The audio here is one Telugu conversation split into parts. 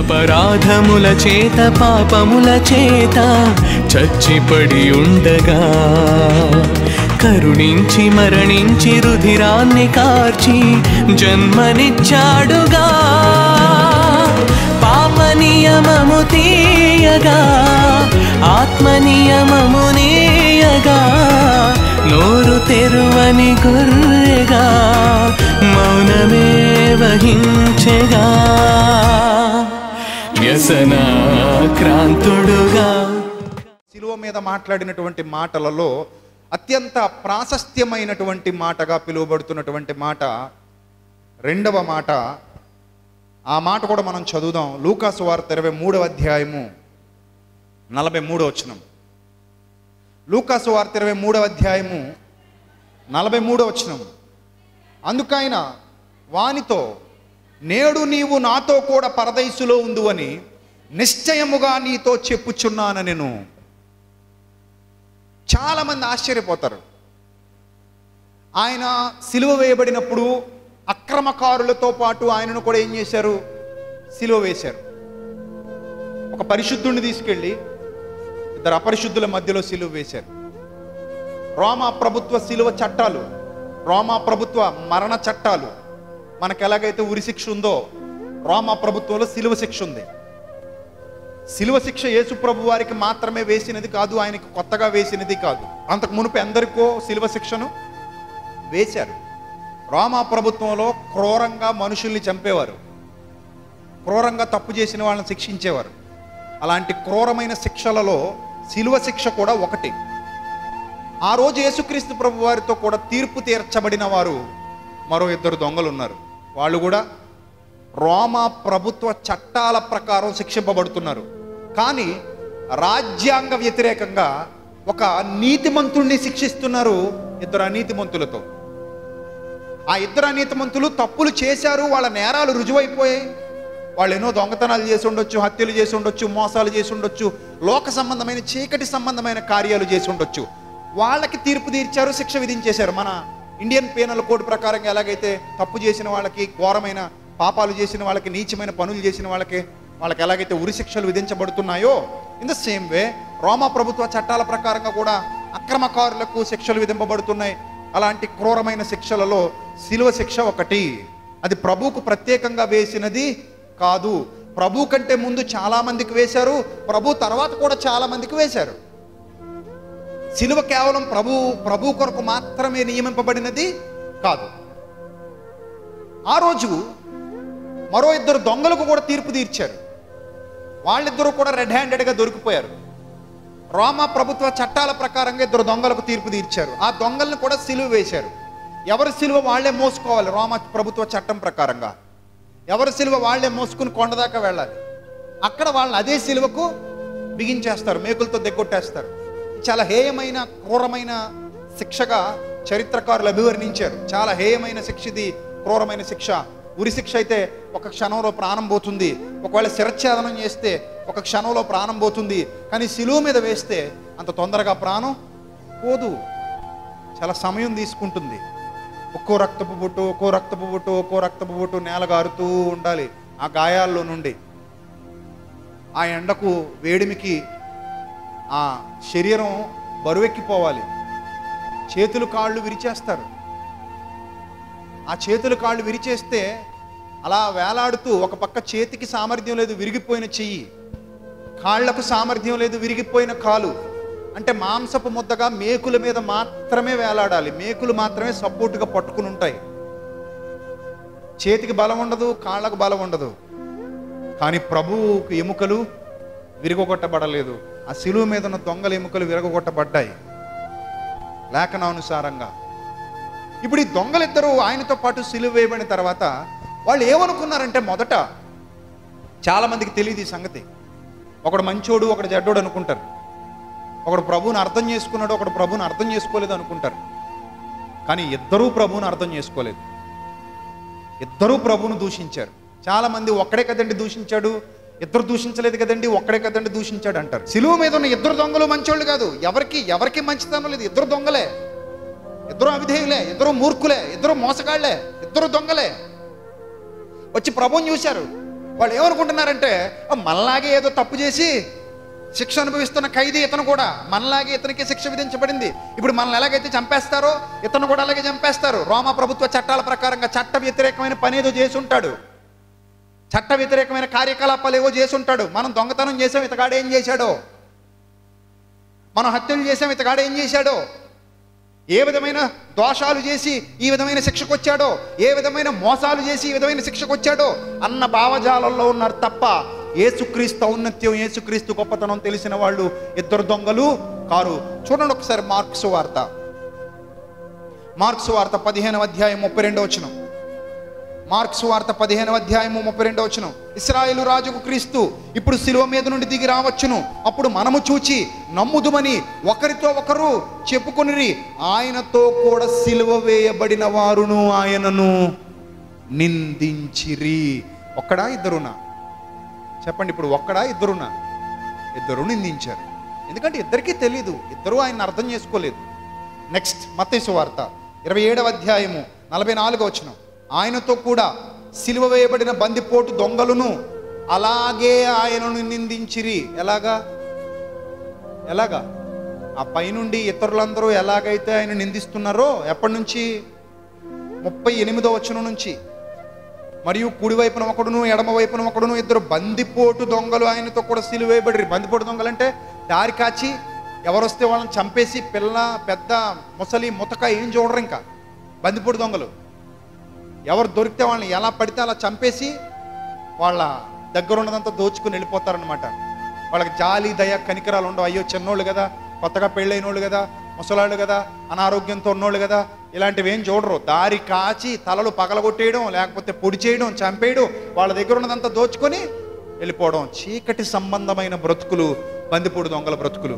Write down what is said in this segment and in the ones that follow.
అపరాధముల చేత పాపముల చేత చచ్చిపడి ఉండగా కరుణించి మరణించి రుధిరాన్ని కార్చి జన్మనిచ్చాడుగా పాప నియమము తీయగా ఆత్మ నియమము నీయగా నోరు తెరువని గొర్రెగా మౌనమే వహించెగా వ్యసనాక్రాంతుడుగా శిలువ మీద మాట్లాడినటువంటి మాటలలో అత్యంత ప్రాశస్త్యమైనటువంటి మాటగా పిలువబడుతున్నటువంటి మాట రెండవ మాట ఆ మాట కూడా మనం చదువుదాం లూకాసు వార్త ఇరవై మూడవ అధ్యాయము నలభై మూడో వచనం లూకాసు వార్త ఇరవై మూడవ అధ్యాయము నలభై మూడో వచనం అందుకైన వానితో నేడు నీవు నాతో కూడా పరదైసులో ఉందువని నిశ్చయముగా నీతో చెప్పుచున్నాను నేను చాలామంది ఆశ్చర్యపోతారు ఆయన సిలువ వేయబడినప్పుడు అక్రమకారులతో పాటు ఆయనను కూడా ఏం చేశారు సిలువ వేశారు ఒక పరిశుద్ధుడిని తీసుకెళ్ళి ఇద్దరు అపరిశుద్ధుల మధ్యలో సిలువ వేశారు రోమా ప్రభుత్వ సిలువ చట్టాలు రోమా ప్రభుత్వ మరణ చట్టాలు మనకు ఎలాగైతే ఉరి శిక్ష ఉందో రోమా ప్రభుత్వంలో సిలువ శిక్ష ఉంది సిలువ శిక్ష యేసు ప్రభు వారికి మాత్రమే వేసినది కాదు ఆయనకి కొత్తగా వేసినది కాదు అంతకు మునుపు ఎందరికో సిలువ శిక్షను వేశారు రోమా ప్రభుత్వంలో క్రూరంగా మనుషుల్ని చంపేవారు క్రూరంగా తప్పు చేసిన వాళ్ళని శిక్షించేవారు అలాంటి క్రూరమైన శిక్షలలో సిలువ శిక్ష కూడా ఒకటి ఆ రోజు యేసుక్రీస్తు ప్రభు వారితో కూడా తీర్పు తీర్చబడిన వారు మరో ఇద్దరు దొంగలు ఉన్నారు వాళ్ళు కూడా రోమా ప్రభుత్వ చట్టాల ప్రకారం శిక్షింపబడుతున్నారు కానీ రాజ్యాంగ వ్యతిరేకంగా ఒక నీతిమంతుణ్ణి శిక్షిస్తున్నారు ఇద్దరు అనీతిమంతులతో ఆ ఇద్దరు అనీతిమంతులు తప్పులు చేశారు వాళ్ళ నేరాలు రుజువైపోయాయి వాళ్ళు ఎన్నో దొంగతనాలు చేసి ఉండొచ్చు హత్యలు చేసి ఉండొచ్చు మోసాలు చేసి ఉండొచ్చు లోక సంబంధమైన చీకటి సంబంధమైన కార్యాలు చేసి ఉండొచ్చు వాళ్ళకి తీర్పు తీర్చారు శిక్ష విధించేశారు మన ఇండియన్ పీనల్ కోడ్ ప్రకారంగా ఎలాగైతే తప్పు చేసిన వాళ్ళకి ఘోరమైన పాపాలు చేసిన వాళ్ళకి నీచమైన పనులు చేసిన వాళ్ళకి వాళ్ళకి ఎలాగైతే ఉరి శిక్షలు విధించబడుతున్నాయో ఇన్ ద సేమ్ వే రోమా ప్రభుత్వ చట్టాల ప్రకారంగా కూడా అక్రమకారులకు శిక్షలు విధింపబడుతున్నాయి అలాంటి క్రూరమైన శిక్షలలో శిలువ శిక్ష ఒకటి అది ప్రభువుకు ప్రత్యేకంగా వేసినది కాదు ప్రభు కంటే ముందు చాలా మందికి వేశారు ప్రభు తర్వాత కూడా చాలా మందికి వేశారు సిలువ కేవలం ప్రభు ప్రభు కొరకు మాత్రమే నియమింపబడినది కాదు ఆ రోజు మరో ఇద్దరు దొంగలకు కూడా తీర్పు తీర్చారు వాళ్ళిద్దరూ కూడా రెడ్ హ్యాండెడ్గా దొరికిపోయారు రోమా ప్రభుత్వ చట్టాల ప్రకారంగా ఇద్దరు దొంగలకు తీర్పు తీర్చారు ఆ దొంగల్ని కూడా సిలువ వేశారు ఎవరి సిలువ వాళ్ళే మోసుకోవాలి రోమా ప్రభుత్వ చట్టం ప్రకారంగా ఎవరి సిలువ వాళ్ళే మోసుకుని కొండ దాకా వెళ్ళాలి అక్కడ వాళ్ళని అదే సిలువకు బిగించేస్తారు మేకులతో దిగ్గొట్టేస్తారు చాలా హేయమైన క్రూరమైన శిక్షగా చరిత్రకారులు అభివర్ణించారు చాలా హేయమైన శిక్ష ఇది క్రూరమైన శిక్ష ఉరి శిక్ష అయితే ఒక క్షణంలో ప్రాణం పోతుంది ఒకవేళ శిరచ్ఛేదనం చేస్తే ఒక క్షణంలో ప్రాణం పోతుంది కానీ సిలువ మీద వేస్తే అంత తొందరగా ప్రాణం పోదు చాలా సమయం తీసుకుంటుంది ఒక్కో రక్తపు బొట్టు ఒక్కో రక్తపు బొట్టు ఒక్కో రక్తపు బొట్టు నేల గారుతూ ఉండాలి ఆ గాయాల్లో నుండి ఆ ఎండకు వేడిమికి ఆ శరీరం బరువెక్కిపోవాలి చేతులు కాళ్ళు విరిచేస్తారు ఆ చేతులు కాళ్ళు విరిచేస్తే అలా వేలాడుతూ ఒక పక్క చేతికి సామర్థ్యం లేదు విరిగిపోయిన చెయ్యి కాళ్లకు సామర్థ్యం లేదు విరిగిపోయిన కాలు అంటే మాంసపు ముద్దగా మేకుల మీద మాత్రమే వేలాడాలి మేకులు మాత్రమే సపోర్టుగా పట్టుకుని ఉంటాయి చేతికి బలం ఉండదు కాళ్ళకు బలం ఉండదు కానీ ప్రభువుకు ఎముకలు విరగొట్టబడలేదు ఆ శిలువ మీద ఉన్న దొంగల ఎముకలు విరగొట్టబడ్డాయి లేఖనానుసారంగా ఇప్పుడు ఈ దొంగలిద్దరూ ఆయనతో పాటు సిలువ వేయబడిన తర్వాత వాళ్ళు ఏమనుకున్నారంటే మొదట చాలామందికి తెలియదు ఈ సంగతి ఒకడు మంచోడు ఒకడు చెడ్డోడు అనుకుంటారు ఒకడు ప్రభువుని అర్థం చేసుకున్నాడు ఒకడు ప్రభువుని అర్థం చేసుకోలేదు అనుకుంటారు కానీ ఇద్దరూ ప్రభువుని అర్థం చేసుకోలేదు ఇద్దరూ ప్రభువును దూషించారు చాలామంది ఒక్కడే కదండి దూషించాడు ఇద్దరు దూషించలేదు కదండి ఒక్కడే కదండి దూషించాడు అంటారు సిలువ మీద ఉన్న ఇద్దరు దొంగలు మంచోళ్ళు కాదు ఎవరికి ఎవరికి మంచితనం లేదు ఇద్దరు దొంగలే ఇద్దరు అవిధేయులే ఇద్దరు మూర్ఖులే ఇద్దరు మోసగాళ్లే ఇద్దరు దొంగలే వచ్చి ప్రభుని చూశారు వాళ్ళు ఏమనుకుంటున్నారంటే "ఆ, మనలాగే ఏదో తప్పు చేసి శిక్ష అనుభవిస్తున్న ఖైదీ ఇతను కూడా మనలాగే ఇతనికి శిక్ష విధించబడింది ఇప్పుడు మనల్ని ఎలాగైతే చంపేస్తారో ఇతను కూడా అలాగే చంపేస్తారు రోమా ప్రభుత్వ చట్టాల ప్రకారంగా చట్ట వ్యతిరేకమైన పని ఏదో చేసి ఉంటాడు చట్ట వ్యతిరేకమైన కార్యకలాపాలు ఏవో చేసి ఉంటాడు మనం దొంగతనం చేసాం ఇతగాడు ఏం చేశాడో మనం హత్యలు చేసాం ఇతగాడు ఏం చేశాడో ఏ విధమైన దోషాలు చేసి ఈ విధమైన శిక్షకు వచ్చాడో ఏ విధమైన మోసాలు చేసి ఈ విధమైన శిక్షకు వచ్చాడో అన్న భావజాలంలో ఉన్నారు తప్ప ఏసుక్రీస్తు ఔన్నత్యం ఏసుక్రీస్తు గొప్పతనం తెలిసిన వాళ్ళు ఇద్దరు దొంగలు కారు చూడండి ఒకసారి మార్క్స్ వార్త మార్క్స్ వార్త పదిహేను అధ్యాయం ముప్పై రెండో వచనం మార్క్స్ వార్త పదిహేను అధ్యాయము ముప్పై రెండో వచ్చును ఇస్రాయేలు రాజుకు క్రీస్తు ఇప్పుడు శిలువ మీద నుండి దిగి రావచ్చును అప్పుడు మనము చూచి నమ్ముదుమని ఒకరితో ఒకరు చెప్పుకొనిరి ఆయనతో కూడా సిలువ వేయబడిన వారును ఆయనను నిందించిరి ఒక్కడా ఇద్దరునా చెప్పండి ఇప్పుడు ఒక్కడా ఇద్దరునా ఇద్దరు నిందించారు ఎందుకంటే ఇద్దరికీ తెలీదు ఇద్దరు ఆయన అర్థం చేసుకోలేదు నెక్స్ట్ మత్తేసు వార్త ఇరవై ఏడవ అధ్యాయము నలభై నాలుగో వచనం ఆయనతో కూడా సిలువ వేయబడిన బందిపోటు దొంగలను అలాగే ఆయనను నిందించిరి ఎలాగా ఎలాగా ఆ పైనుండి ఇతరులందరూ ఎలాగైతే ఆయన నిందిస్తున్నారో ఎప్పటి నుంచి ముప్పై ఎనిమిదో వచనం నుంచి మరియు కుడి వైపున ఒకడును ఎడమ వైపున ఒకడును ఇద్దరు బందిపోటు దొంగలు ఆయనతో కూడా సిలువేయబడి బందిపోటు దొంగలు అంటే దారి కాచి ఎవరొస్తే వాళ్ళని చంపేసి పిల్ల పెద్ద ముసలి ముతక ఏం చూడరు ఇంకా బందిపోటు దొంగలు ఎవరు దొరికితే వాళ్ళని ఎలా పడితే అలా చంపేసి వాళ్ళ దగ్గర ఉన్నదంతా దోచుకుని వెళ్ళిపోతారనమాట వాళ్ళకి జాలి దయ కనికరాలు ఉండవు అయ్యో చిన్నోళ్ళు కదా కొత్తగా పెళ్ళైనోళ్ళు కదా ముసలాళ్ళు కదా అనారోగ్యంతో ఉన్నోళ్ళు కదా ఇలాంటివి ఏం చూడరు దారి కాచి తలలు పగలగొట్టేయడం లేకపోతే పొడి చేయడం చంపేయడం వాళ్ళ దగ్గర ఉన్నదంతా దోచుకొని వెళ్ళిపోవడం చీకటి సంబంధమైన బ్రతుకులు బందిపోడు దొంగల బ్రతుకులు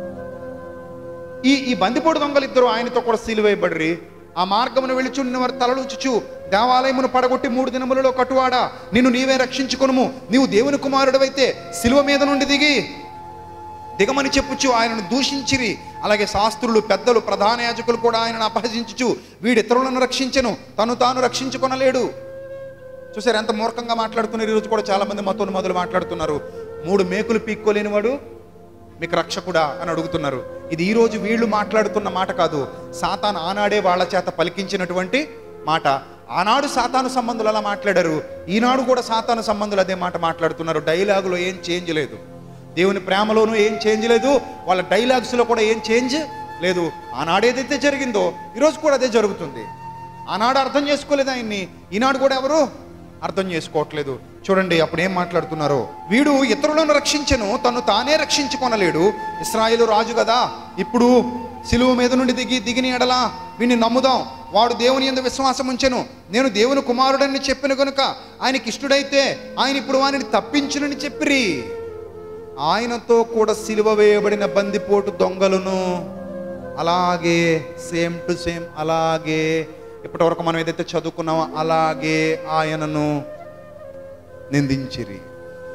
ఈ ఈ బందిపోడు దొంగలు ఇద్దరు ఆయనతో కూడా సిలువేయబడిరి ఆ మార్గమును వెళుచున్న వారి తలలుచుచు దేవాలయమును పడగొట్టి మూడు దినములలో కట్టువాడా నిన్ను నీవే రక్షించుకొనుము నీవు దేవుని కుమారుడవైతే సిలువ మీద నుండి దిగి దిగమని చెప్పుచు ఆయనను దూషించిరి అలాగే శాస్త్రులు పెద్దలు ప్రధాన యాజకులు కూడా ఆయనను అపహసించుచు వీడు ఇతరులను రక్షించెను తను తాను రక్షించుకొనలేడు చూసారు ఎంత మూర్ఖంగా మాట్లాడుతున్నారు ఈరోజు కూడా చాలా మంది మతోను మొదలు మాట్లాడుతున్నారు మూడు మేకులు పీక్కోలేనివాడు మీకు రక్షకుడా అని అడుగుతున్నారు ఇది ఈ రోజు వీళ్ళు మాట్లాడుతున్న మాట కాదు సాతాను ఆనాడే వాళ్ళ చేత పలికించినటువంటి మాట ఆనాడు సాతాను సంబంధులు అలా మాట్లాడారు ఈనాడు కూడా సాతాను సంబంధులు అదే మాట మాట్లాడుతున్నారు డైలాగులో ఏం చేంజ్ లేదు దేవుని ప్రేమలోనూ ఏం చేంజ్ లేదు వాళ్ళ డైలాగ్స్లో కూడా ఏం చేంజ్ లేదు ఆనాడు ఏదైతే జరిగిందో ఈరోజు కూడా అదే జరుగుతుంది ఆనాడు అర్థం చేసుకోలేదు ఆయన్ని ఈనాడు కూడా ఎవరు అర్థం చేసుకోవట్లేదు చూడండి అప్పుడు ఏం మాట్లాడుతున్నారో వీడు ఇతరులను రక్షించను తను తానే రక్షించుకొనలేడు ఇస్రాయేలు రాజు కదా ఇప్పుడు సిలువ మీద నుండి దిగి దిగిని ఎడలా వీడిని నమ్ముదాం వాడు దేవుని ఎందు విశ్వాసం ఉంచెను నేను దేవుని కుమారుడని చెప్పిన కనుక ఆయనకి ఇష్టడైతే ఆయన ఇప్పుడు వానిని తప్పించునని చెప్పిరి ఆయనతో కూడా సిలువ వేయబడిన బందిపోటు దొంగలను అలాగే సేమ్ టు సేమ్ అలాగే ఇప్పటివరకు మనం ఏదైతే చదువుకున్నామో అలాగే ఆయనను నిందించిరి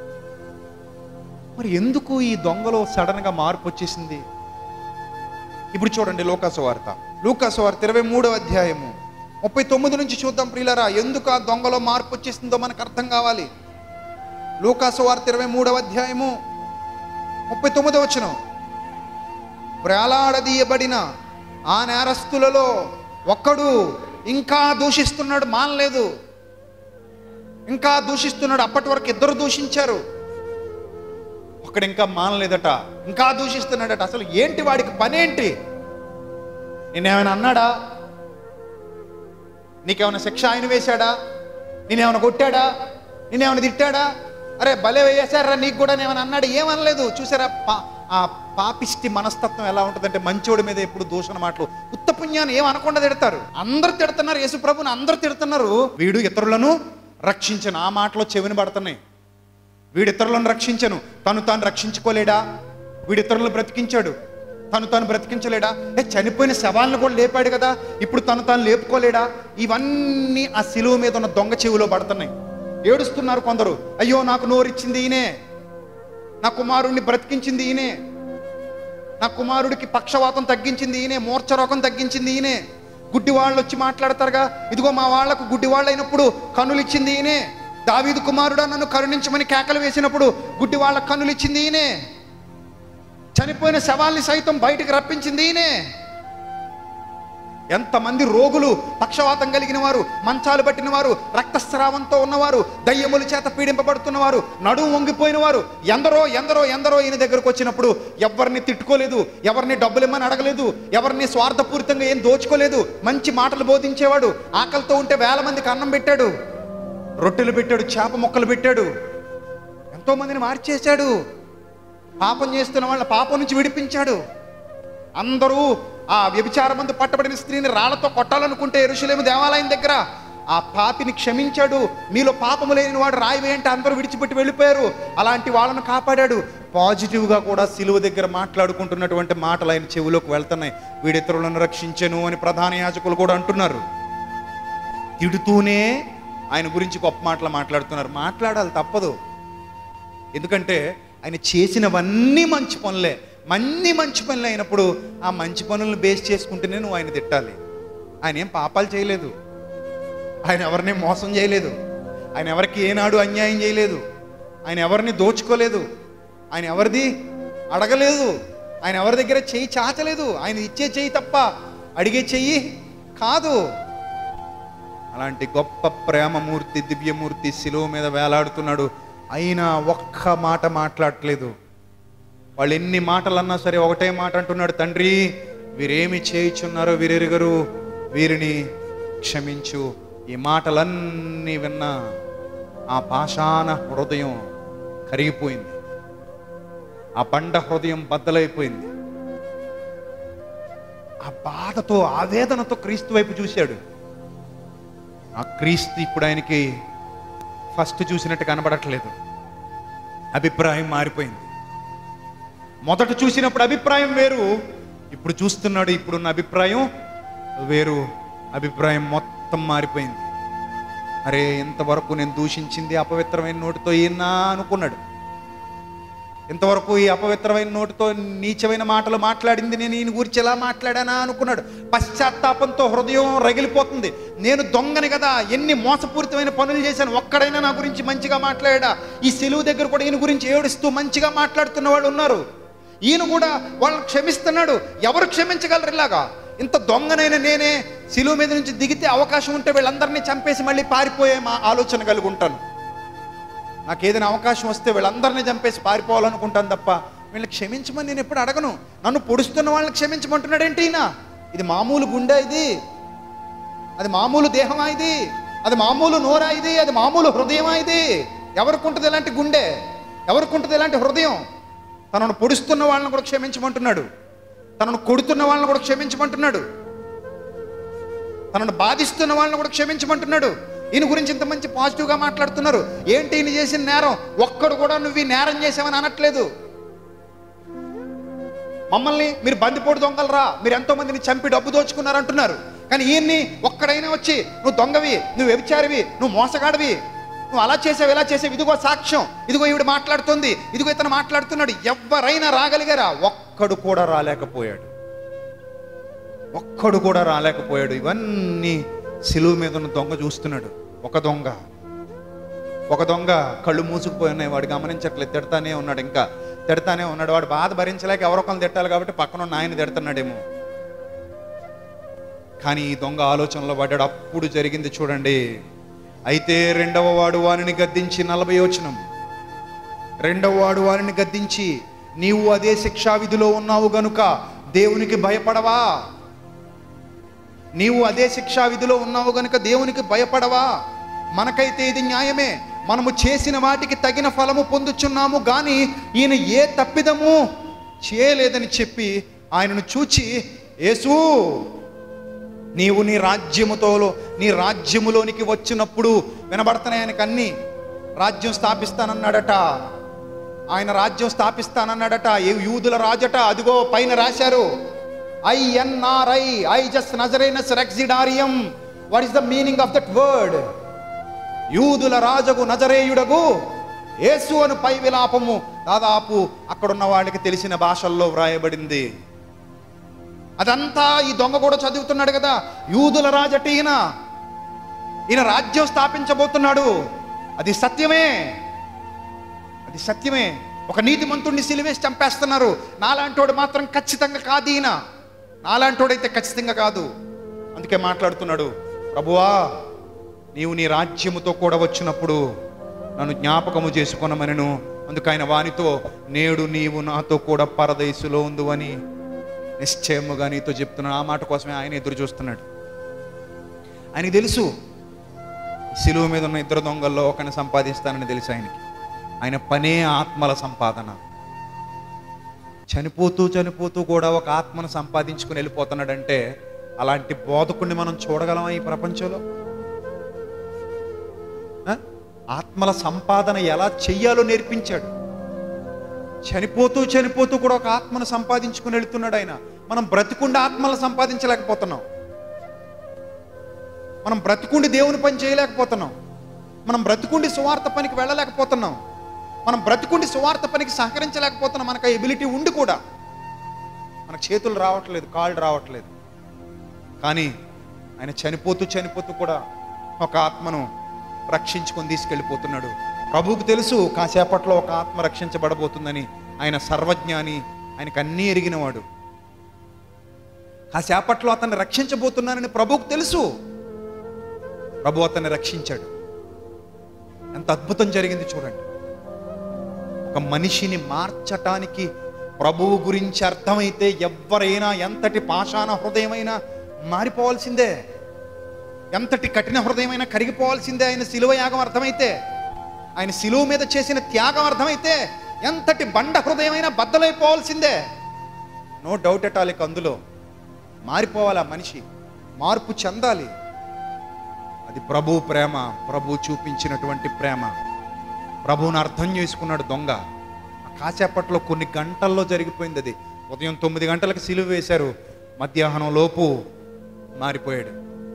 మరి ఎందుకు ఈ దొంగలో సడన్గా మార్పు వచ్చేసింది ఇప్పుడు చూడండి లోకాసు వార్త లూకాసు వార్త ఇరవై మూడవ అధ్యాయము ముప్పై తొమ్మిది నుంచి చూద్దాం ప్రియులరా ఎందుకు ఆ దొంగలో మార్పు వచ్చేసిందో మనకు అర్థం కావాలి లూకాసు వార్త ఇరవై మూడవ అధ్యాయము ముప్పై తొమ్మిదవ వచనం వేలాడదీయబడిన ఆ నేరస్తులలో ఒక్కడు ఇంకా దూషిస్తున్నాడు మానలేదు ఇంకా దూషిస్తున్నాడు అప్పటి వరకు ఇద్దరు దూషించారు ఒకడు ఇంకా మానలేదట ఇంకా దూషిస్తున్నాడట అసలు ఏంటి వాడికి పనేంటి నేనేమైనా అన్నాడా నీకేమైనా శిక్ష ఆయన వేశాడా నేనేమైనా కొట్టాడా నేనేమైనా తిట్టాడా అరే భలే వేసారా నీకు కూడా ఏమైనా అన్నాడు ఏమనలేదు చూసారా పా ఆ పాపిష్టి మనస్తత్వం ఎలా ఉంటుందంటే మంచోడి మీద ఎప్పుడు దూషణ మాటలు ఉత్తపుణ్యాన్ని ఏం అనకుండా తిడతారు అందరు తిడుతున్నారు యేసుప్రభుని అందరు తిడుతున్నారు వీడు ఇతరులను రక్షించను ఆ మాటలో చెవిని పడుతున్నాయి వీడు ఇతరులను రక్షించను తను తాను రక్షించుకోలేడా వీడు ఇతరులను బ్రతికించాడు తను తాను బ్రతికించలేడా ఏ చనిపోయిన శవాలను కూడా లేపాడు కదా ఇప్పుడు తను తాను లేపుకోలేడా ఇవన్నీ ఆ సిలువ మీద ఉన్న దొంగ చెవిలో పడుతున్నాయి ఏడుస్తున్నారు కొందరు అయ్యో నాకు నోరిచ్చింది ఈయనే నా కుమారుడిని బ్రతికించింది ఈయనే నా కుమారుడికి పక్షవాతం తగ్గించింది ఈయనే మూర్ఛ రోగం తగ్గించింది ఈయనే గుడ్డి వాళ్ళు వచ్చి మాట్లాడతారుగా ఇదిగో మా వాళ్లకు గుడ్డి వాళ్ళు అయినప్పుడు కనులు ఇచ్చింది ఈయనే దావీదు కుమారుడా నన్ను కరుణించమని కేకలు వేసినప్పుడు గుడ్డి వాళ్ళ కన్నులు ఇచ్చింది ఈయనే చనిపోయిన శవాల్ని సైతం బయటికి రప్పించింది ఈయనే ఎంతమంది రోగులు పక్షవాతం కలిగిన వారు మంచాలు పట్టిన వారు రక్తస్రావంతో ఉన్నవారు దయ్యముల చేత పీడింపబడుతున్నవారు నడుము వంగిపోయిన వారు ఎందరో ఎందరో ఎందరో ఈయన దగ్గరకు వచ్చినప్పుడు ఎవరిని తిట్టుకోలేదు ఎవరిని డబ్బులు ఇమ్మని అడగలేదు ఎవరిని స్వార్థపూరితంగా ఏం దోచుకోలేదు మంచి మాటలు బోధించేవాడు ఆకలితో ఉంటే వేల మందికి అన్నం పెట్టాడు రొట్టెలు పెట్టాడు చేప మొక్కలు పెట్టాడు ఎంతో మందిని మార్చేశాడు పాపం చేస్తున్న వాళ్ళ పాపం నుంచి విడిపించాడు అందరూ ఆ వ్యభిచారమందు పట్టబడిన స్త్రీని రాళ్లతో కొట్టాలనుకుంటే ఎరుషులేము దేవాలయం దగ్గర ఆ పాపిని క్షమించాడు మీలో పాపము లేని వాడు రాయి వేయంటే అందరూ విడిచిపెట్టి వెళ్ళిపోయారు అలాంటి వాళ్ళను కాపాడాడు పాజిటివ్గా కూడా సిలువ దగ్గర మాట్లాడుకుంటున్నటువంటి మాటలు ఆయన చెవిలోకి వెళ్తున్నాయి వీడితరులను రక్షించెను అని ప్రధాన యాజకులు కూడా అంటున్నారు తిడుతూనే ఆయన గురించి గొప్ప మాటలు మాట్లాడుతున్నారు మాట్లాడాలి తప్పదు ఎందుకంటే ఆయన చేసినవన్నీ మంచి పనులే అన్ని మంచి పనులు అయినప్పుడు ఆ మంచి పనులను బేస్ చేసుకుంటేనే నువ్వు ఆయన తిట్టాలి ఆయన ఏం పాపాలు చేయలేదు ఆయన ఎవరిని మోసం చేయలేదు ఆయన ఎవరికి ఏనాడు అన్యాయం చేయలేదు ఆయన ఎవరిని దోచుకోలేదు ఆయన ఎవరిది అడగలేదు ఆయన ఎవరి దగ్గర చెయ్యి చాచలేదు ఆయన ఇచ్చే చెయ్యి తప్ప అడిగే చెయ్యి కాదు అలాంటి గొప్ప ప్రేమమూర్తి దివ్యమూర్తి శిలువ మీద వేలాడుతున్నాడు అయినా ఒక్క మాట మాట్లాడట్లేదు వాళ్ళు ఎన్ని మాటలు అన్నా సరే ఒకటే మాట అంటున్నాడు తండ్రి వీరేమి చేయుచున్నారో వీరెరుగరు వీరిని క్షమించు ఈ మాటలన్నీ విన్న ఆ పాషాణ హృదయం కరిగిపోయింది ఆ బండ హృదయం బద్దలైపోయింది ఆ బాధతో ఆవేదనతో క్రీస్తు వైపు చూశాడు ఆ క్రీస్తు ఇప్పుడు ఆయనకి ఫస్ట్ చూసినట్టు కనబడట్లేదు అభిప్రాయం మారిపోయింది మొదట చూసినప్పుడు అభిప్రాయం వేరు ఇప్పుడు చూస్తున్నాడు ఇప్పుడున్న అభిప్రాయం వేరు అభిప్రాయం మొత్తం మారిపోయింది అరే ఇంతవరకు నేను దూషించింది అపవిత్రమైన నోటితో ఈయనా అనుకున్నాడు ఇంతవరకు ఈ అపవిత్రమైన నోటితో నీచమైన మాటలు మాట్లాడింది నేను ఈయన గురించి ఎలా మాట్లాడానా అనుకున్నాడు పశ్చాత్తాపంతో హృదయం రగిలిపోతుంది నేను దొంగని కదా ఎన్ని మోసపూరితమైన పనులు చేశాను ఒక్కడైనా నా గురించి మంచిగా మాట్లాడా ఈ సెలువు దగ్గర కూడా ఈయన గురించి ఏడుస్తూ మంచిగా మాట్లాడుతున్న వాళ్ళు ఉన్నారు ఈయన కూడా వాళ్ళని క్షమిస్తున్నాడు ఎవరు క్షమించగలరు ఇలాగా ఇంత దొంగనైన నేనే సిలువ మీద నుంచి దిగితే అవకాశం ఉంటే వీళ్ళందరినీ చంపేసి మళ్ళీ పారిపోయే మా ఆలోచన కలిగి ఉంటాను నాకు ఏదైనా అవకాశం వస్తే వీళ్ళందరినీ చంపేసి పారిపోవాలనుకుంటాను తప్ప వీళ్ళని క్షమించమని నేను ఎప్పుడు అడగను నన్ను పొడుస్తున్న వాళ్ళని క్షమించమంటున్నాడేంటి ఈయన ఇది మామూలు గుండె ఇది అది మామూలు దేహమా ఇది అది మామూలు నోరా ఇది అది మామూలు హృదయమా ఇది ఎవరికి ఉంటుంది ఇలాంటి గుండె ఎవరికి ఉంటుంది ఇలాంటి హృదయం తనను పొడుస్తున్న వాళ్ళని కూడా క్షమించమంటున్నాడు తనను కొడుతున్న వాళ్ళని కూడా క్షమించమంటున్నాడు తనను బాధిస్తున్న వాళ్ళని కూడా క్షమించమంటున్నాడు ఈయన గురించి ఇంత మంచి పాజిటివ్గా మాట్లాడుతున్నారు ఏంటి ఈయన చేసిన నేరం ఒక్కడు కూడా నువ్వు ఈ నేరం చేసావని అనట్లేదు మమ్మల్ని మీరు బందిపోటు దొంగలరా మీరు ఎంతో మందిని చంపి డబ్బు దోచుకున్నారు అంటున్నారు కానీ ఈయన్ని ఒక్కడైనా వచ్చి నువ్వు దొంగవి నువ్వు వ్యభిచారివి నువ్వు మోసగాడివి నువ్వు అలా చేసావు ఇలా చేసావు ఇదిగో సాక్ష్యం ఇదిగో ఈవిడ మాట్లాడుతుంది ఇదిగో ఇతను మాట్లాడుతున్నాడు ఎవరైనా రాగలిగారా ఒక్కడు కూడా రాలేకపోయాడు ఒక్కడు కూడా రాలేకపోయాడు ఇవన్నీ సిలువు మీద ఉన్న దొంగ చూస్తున్నాడు ఒక దొంగ ఒక దొంగ కళ్ళు మూసుకుపోయి ఉన్నాయి వాడు గమనించట్లేదు తిడతానే ఉన్నాడు ఇంకా తిడతానే ఉన్నాడు వాడు బాధ భరించలేక ఎవరొకరిని తిట్టాలి కాబట్టి పక్కన ఉన్న ఆయన తిడుతున్నాడేమో కానీ ఈ దొంగ ఆలోచనలో పడ్డాడు అప్పుడు జరిగింది చూడండి అయితే రెండవ వాడు వారిని గద్దించి నలభై వచనం రెండవ వాడు వారిని గద్దించి నీవు అదే శిక్షా విధిలో ఉన్నావు గనుక దేవునికి భయపడవా నీవు అదే శిక్షా విధిలో ఉన్నావు గనుక దేవునికి భయపడవా మనకైతే ఇది న్యాయమే మనము చేసిన వాటికి తగిన ఫలము పొందుచున్నాము కానీ ఈయన ఏ తప్పిదము చేయలేదని చెప్పి ఆయనను చూచి యేసు నీవు నీ రాజ్యముతో నీ రాజ్యములోనికి వచ్చినప్పుడు వినబడుతున్నాయి ఆయనకు అన్ని రాజ్యం స్థాపిస్తానన్నాడట ఆయన రాజ్యం స్థాపిస్తానన్నాడట ఏ యూదుల రాజట అదిగో పైన రాశారు ఐఎన్ఆర్ఐ ఐ జస్ట్ నజరైనస్ రెక్సిడారియం what is the meaning of that word యూదుల రాజగు నజరేయుడగు యేసు అను పై విలాపము దాదాపు అక్కడున్న వాళ్ళకి తెలిసిన భాషల్లో వ్రాయబడింది అదంతా ఈ దొంగ కూడా చదువుతున్నాడు కదా యూదుల రాజట ఈయన ఈయన రాజ్యం స్థాపించబోతున్నాడు అది సత్యమే అది సత్యమే ఒక నీతిమంతుడిని సిలివేసి చంపేస్తున్నారు నాలాంటోడు మాత్రం ఖచ్చితంగా కాదు ఈయన నాలాంటోడైతే ఖచ్చితంగా కాదు అందుకే మాట్లాడుతున్నాడు ప్రభువా నీవు నీ రాజ్యముతో కూడా వచ్చినప్పుడు నన్ను జ్ఞాపకము చేసుకొనమనను అందుకు ఆయన వానితో నేడు నీవు నాతో కూడా పరదేశులో ఉందువని నిశ్చయముగా నీతో చెప్తున్నాను ఆ మాట కోసమే ఆయన ఎదురు చూస్తున్నాడు ఆయనకి తెలుసు సిలువ మీద ఉన్న ఇద్దరు దొంగల్లో ఒకరిని సంపాదిస్తానని తెలుసు ఆయనకి ఆయన పనే ఆత్మల సంపాదన చనిపోతూ చనిపోతూ కూడా ఒక ఆత్మను సంపాదించుకుని వెళ్ళిపోతున్నాడంటే అలాంటి బోధకుడిని మనం చూడగలమా ఈ ప్రపంచంలో ఆ? ఆత్మల సంపాదన ఎలా చెయ్యాలో నేర్పించాడు చనిపోతూ చనిపోతూ కూడా ఒక ఆత్మను సంపాదించుకుని వెళ్తున్నాడు ఆయన మనం బ్రతికుండి ఆత్మలను సంపాదించలేకపోతున్నాం మనం బ్రతికుండి దేవుని పని చేయలేకపోతున్నాం మనం బ్రతికుండి సువార్త పనికి వెళ్ళలేకపోతున్నాం మనం బ్రతికుండి సువార్త పనికి సహకరించలేకపోతున్నాం మనకు ఆ ఎబిలిటీ ఉండి కూడా మనకు చేతులు రావట్లేదు కాళ్ళు రావట్లేదు కానీ ఆయన చనిపోతూ చనిపోతూ కూడా ఒక ఆత్మను రక్షించుకొని తీసుకెళ్ళిపోతున్నాడు ప్రభువుకు తెలుసు కాసేపట్లో ఒక ఆత్మ రక్షించబడబోతుందని ఆయన సర్వజ్ఞాని ఆయనకు అన్నీ ఎరిగినవాడు కాసేపట్లో అతన్ని రక్షించబోతున్నానని ప్రభువుకు తెలుసు ప్రభు అతన్ని రక్షించాడు ఎంత అద్భుతం జరిగింది చూడండి ఒక మనిషిని మార్చటానికి ప్రభువు గురించి అర్థమైతే ఎవరైనా ఎంతటి పాషాణ హృదయమైనా మారిపోవాల్సిందే ఎంతటి కఠిన హృదయమైనా కరిగిపోవాల్సిందే ఆయన శిలువ యాగం అర్థమైతే ఆయన శిలువ మీద చేసిన త్యాగం అర్థమైతే ఎంతటి బండ హృదయమైనా బద్దలైపోవాల్సిందే నో డౌట్ ఎట్ ఆల్ ఇక అందులో మారిపోవాలి ఆ మనిషి మార్పు చెందాలి అది ప్రభు ప్రేమ ప్రభు చూపించినటువంటి ప్రేమ ప్రభువుని అర్థం చేసుకున్నాడు దొంగ ఆ కాసేపట్లో కొన్ని గంటల్లో జరిగిపోయింది అది ఉదయం తొమ్మిది గంటలకు సిలువ వేశారు మధ్యాహ్నం లోపు మారిపోయాడు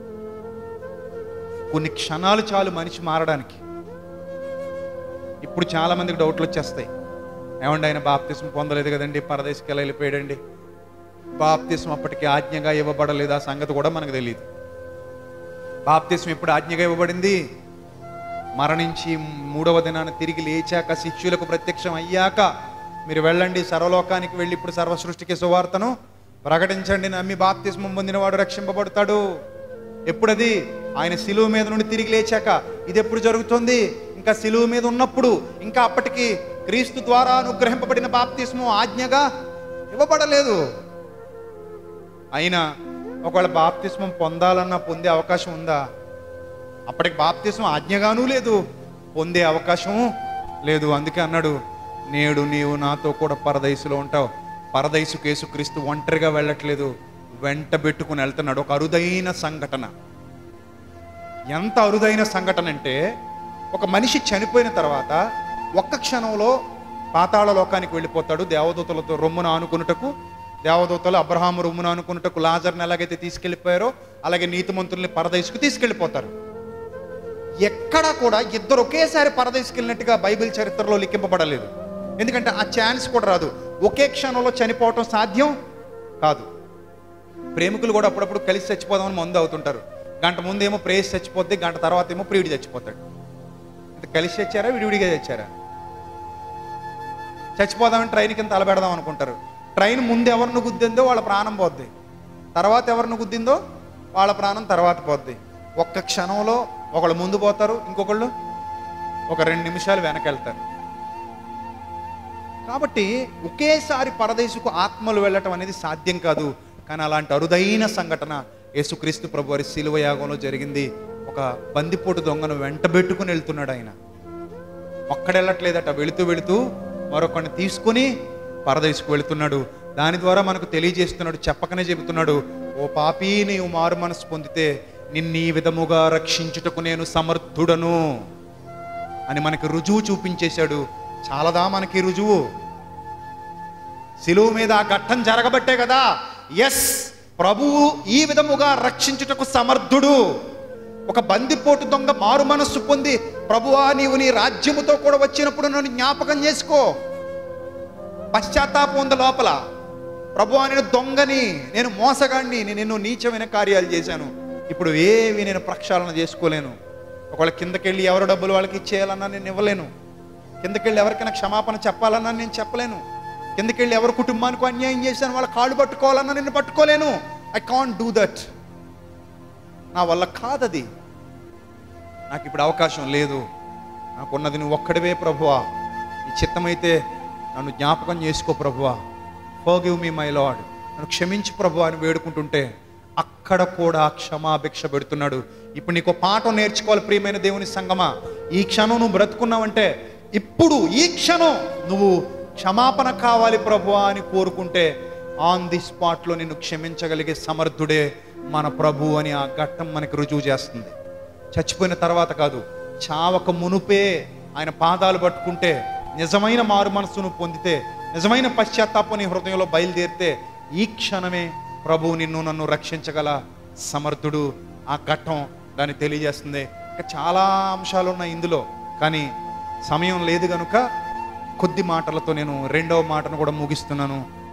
కొన్ని క్షణాలు చాలు మనిషి మారడానికి ఇప్పుడు చాలా మందికి డౌట్లు వచ్చేస్తాయి ఏమండి ఆయన బాప్తిస్మ పొందలేదు కదండి పరదేశకి ఎలా వెళ్ళిపోయాడండి బాప్తిస్మ అప్పటికి ఆజ్ఞగా ఇవ్వబడలేదు ఆ సంగతి కూడా మనకు తెలియదు బాప్తిస్మ ఎప్పుడు ఆజ్ఞగా ఇవ్వబడింది మరణించి మూడవ దినాన తిరిగి లేచాక శిష్యులకు ప్రత్యక్షం అయ్యాక మీరు వెళ్ళండి సర్వలోకానికి వెళ్ళి ఇప్పుడు సర్వ సృష్టికి సువార్తను ప్రకటించండి నమ్మి బాప్తిస్మం పొందినవాడు రక్షింపబడతాడు ఎప్పుడది ఆయన సిలువ మీద నుండి తిరిగి లేచాక ఇది ఎప్పుడు జరుగుతుంది ఇంకా సిలువ మీద ఉన్నప్పుడు ఇంకా అప్పటికి క్రీస్తు ద్వారా అనుగ్రహింపబడిన బాప్తిస్మం ఆజ్ఞగా ఇవ్వబడలేదు అయినా ఒకవేళ బాప్తిస్మం పొందాలన్నా పొందే అవకాశం ఉందా అప్పటికి బాప్తిస్మం ఆజ్ఞగానూ లేదు పొందే అవకాశము లేదు అందుకే అన్నాడు నేడు నీవు నాతో కూడా పరదైసులో ఉంటావు పరదైసు కేసు క్రీస్తు ఒంటరిగా వెళ్ళట్లేదు వెంట పెట్టుకుని వెళ్తున్నాడు ఒక అరుదైన సంఘటన ఎంత అరుదైన సంఘటన అంటే ఒక మనిషి చనిపోయిన తర్వాత ఒక్క క్షణంలో పాతాళ లోకానికి వెళ్ళిపోతాడు దేవదూతలతో రొమ్మున ఆనుకున్నటకు దేవదూతలు అబ్రహాము రొమ్మున ఆనుకున్నటకు లాజర్ని ఎలాగైతే తీసుకెళ్ళిపోయారో అలాగే నీతిమంతుల్ని పరదైసుకు తీసుకెళ్ళిపోతారు ఎక్కడా కూడా ఇద్దరు ఒకేసారి పరదేశకెళ్ళినట్టుగా బైబిల్ చరిత్రలో లిఖింపబడలేదు ఎందుకంటే ఆ ఛాన్స్ కూడా రాదు ఒకే క్షణంలో చనిపోవటం సాధ్యం కాదు ప్రేమికులు కూడా అప్పుడప్పుడు కలిసి చచ్చిపోదామని మందు అవుతుంటారు గంట ముందేమో ప్రేయస్ చచ్చిపోద్ది గంట తర్వాత ఏమో ప్రియుడు చచ్చిపోతాడు అంటే కలిసి చచ్చారా విడివిడిగా చచ్చారా చచ్చిపోదామని ట్రైన్ కింద తలబెడదాం అనుకుంటారు ట్రైన్ ముందు ఎవరిని గుద్దిందో వాళ్ళ ప్రాణం పోద్ది తర్వాత ఎవరిని గుద్దిందో వాళ్ళ ప్రాణం తర్వాత పోద్ది ఒక్క క్షణంలో ఒకళ్ళు ముందు పోతారు ఇంకొకళ్ళు ఒక రెండు నిమిషాలు వెనకెళ్తారు కాబట్టి ఒకేసారి పరదేశకు ఆత్మలు వెళ్ళటం అనేది సాధ్యం కాదు కానీ అలాంటి అరుదైన సంఘటన యేసుక్రీస్తు ప్రభు వారి శిలువ యాగంలో జరిగింది ఒక బందిపోటు దొంగను వెంటబెట్టుకుని వెళ్తున్నాడు ఆయన ఒక్కడెళ్ళట్లేదట వెళుతూ వెళుతూ మరొకరిని తీసుకుని పరదేశకు వెళుతున్నాడు దాని ద్వారా మనకు తెలియజేస్తున్నాడు చెప్పకనే చెబుతున్నాడు ఓ పాపీ నీవు మారు మనసు పొందితే నిన్ను ఈ విధముగా రక్షించుటకు నేను సమర్థుడను అని మనకి రుజువు చూపించేశాడు చాలదా మనకి రుజువు శిలువు మీద ఆ ఘట్టం జరగబట్టే కదా ఎస్ ప్రభువు ఈ విధముగా రక్షించుటకు సమర్థుడు ఒక బందిపోటు దొంగ మారు మనస్సు పొంది ప్రభువా నీవు నీ రాజ్యముతో కూడా వచ్చినప్పుడు నన్ను జ్ఞాపకం చేసుకో పశ్చాత్తాపం ఉంది లోపల ప్రభువా నేను దొంగని నేను మోసగాడిని నేను ఎన్నో నీచమైన కార్యాలు చేశాను ఇప్పుడు ఏవి నేను ప్రక్షాళన చేసుకోలేను ఒకవేళ కిందకెళ్ళి ఎవరు డబ్బులు వాళ్ళకి ఇచ్చేయాలన్నా నేను ఇవ్వలేను కిందకెళ్ళి ఎవరికైనా క్షమాపణ చెప్పాలన్నా నేను చెప్పలేను కిందకెళ్ళి ఎవరి కుటుంబానికి అన్యాయం చేశాను వాళ్ళ కాళ్ళు పట్టుకోవాలన్నా నేను పట్టుకోలేను ఐ కాంట్ డూ దట్ నా వల్ల కాదది నాకు ఇప్పుడు అవకాశం లేదు నాకున్నది నువ్వు ఒక్కడివే ప్రభువా నీ చిత్తమైతే నన్ను జ్ఞాపకం చేసుకో ప్రభువా ఫోగివ్ మీ మై లాడ్ నన్ను క్షమించు ప్రభు అని వేడుకుంటుంటే అక్కడ కూడా క్షమాభిక్ష పెడుతున్నాడు ఇప్పుడు నీకు పాఠం నేర్చుకోవాలి ప్రియమైన దేవుని సంగమా ఈ క్షణం నువ్వు బ్రతుకున్నావంటే ఇప్పుడు ఈ క్షణం నువ్వు క్షమాపణ కావాలి ప్రభువా అని కోరుకుంటే ఆన్ ది స్పాట్లో నిన్ను క్షమించగలిగే సమర్థుడే మన ప్రభు అని ఆ ఘట్టం మనకి రుజువు చేస్తుంది చచ్చిపోయిన తర్వాత కాదు చావక మునుపే ఆయన పాదాలు పట్టుకుంటే నిజమైన మారు మనస్సును పొందితే నిజమైన పశ్చాత్తాపం నీ హృదయంలో బయలుదేరితే ఈ క్షణమే ప్రభువు నిన్ను నన్ను రక్షించగల సమర్థుడు ఆ ఘట్టం దాన్ని తెలియజేస్తుంది ఇంకా చాలా అంశాలు ఉన్నాయి ఇందులో కానీ సమయం లేదు కనుక కొద్ది మాటలతో నేను రెండవ మాటను కూడా ముగిస్తున్నాను